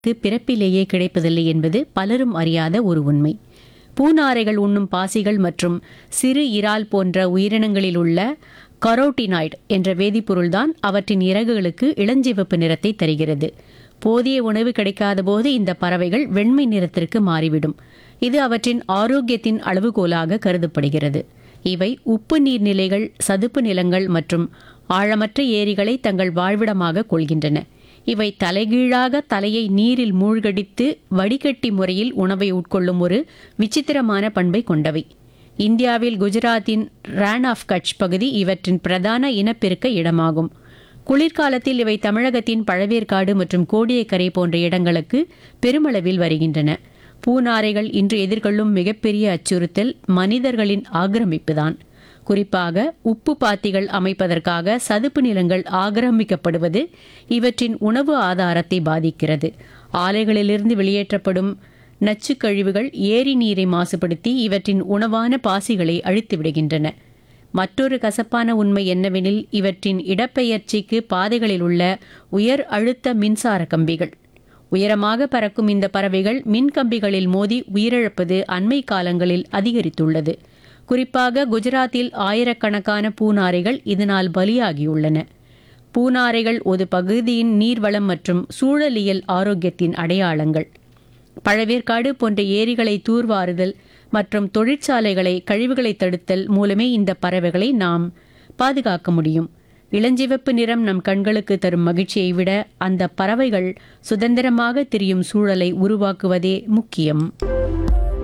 க்கு பிறப்பிலேயே கிடைப்பதில்லை என்பது பலரும் அறியாத ஒரு உண்மை பூநாரைகள் உண்ணும் பாசிகள் மற்றும் சிறு இறால் போன்ற உயிரினங்களில் உள்ள கரோட்டினாய்டு என்ற வேதிப்பொருள்தான் அவற்றின் இறகுகளுக்கு இளஞ்சிவப்பு நிறத்தை தருகிறது போதிய உணவு கிடைக்காத போது இந்த பறவைகள் வெண்மை நிறத்திற்கு மாறிவிடும் இது அவற்றின் ஆரோக்கியத்தின் அளவுகோலாக கருதப்படுகிறது இவை உப்பு நீர்நிலைகள் சதுப்பு நிலங்கள் மற்றும் ஆழமற்ற ஏரிகளை தங்கள் வாழ்விடமாக கொள்கின்றன இவை தலைகீழாக தலையை நீரில் மூழ்கடித்து வடிகட்டி முறையில் உணவை உட்கொள்ளும் ஒரு விசித்திரமான பண்பை கொண்டவை இந்தியாவில் குஜராத்தின் ரான் ஆஃப் கட்ச் பகுதி இவற்றின் பிரதான இனப்பெருக்க இடமாகும் குளிர்காலத்தில் இவை தமிழகத்தின் பழவேற்காடு மற்றும் கோடியக்கரை போன்ற இடங்களுக்கு பெருமளவில் வருகின்றன பூநாரைகள் இன்று எதிர்கொள்ளும் மிகப்பெரிய அச்சுறுத்தல் மனிதர்களின் ஆக்கிரமிப்புதான் குறிப்பாக உப்பு பாத்திகள் அமைப்பதற்காக சதுப்பு நிலங்கள் ஆக்கிரமிக்கப்படுவது இவற்றின் உணவு ஆதாரத்தை பாதிக்கிறது ஆலைகளிலிருந்து வெளியேற்றப்படும் நச்சுக் கழிவுகள் ஏரி நீரை மாசுபடுத்தி இவற்றின் உணவான பாசிகளை அழித்து விடுகின்றன மற்றொரு கசப்பான உண்மை என்னவெனில் இவற்றின் இடப்பெயர்ச்சிக்கு பாதைகளில் உள்ள உயர் அழுத்த மின்சார கம்பிகள் உயரமாக பறக்கும் இந்த பறவைகள் மின்கம்பிகளில் மோதி உயிரிழப்பது அண்மை காலங்களில் அதிகரித்துள்ளது குறிப்பாக குஜராத்தில் ஆயிரக்கணக்கான பூநாரைகள் இதனால் பலியாகியுள்ளன பூநாரைகள் ஒரு பகுதியின் நீர்வளம் மற்றும் சூழலியல் ஆரோக்கியத்தின் அடையாளங்கள் பழவேற்காடு போன்ற ஏரிகளை தூர்வாறுதல் மற்றும் தொழிற்சாலைகளை கழிவுகளை தடுத்தல் மூலமே இந்த பறவைகளை நாம் பாதுகாக்க முடியும் இளஞ்சிவப்பு நிறம் நம் கண்களுக்கு தரும் மகிழ்ச்சியை விட அந்த பறவைகள் சுதந்திரமாக திரியும் சூழலை உருவாக்குவதே முக்கியம்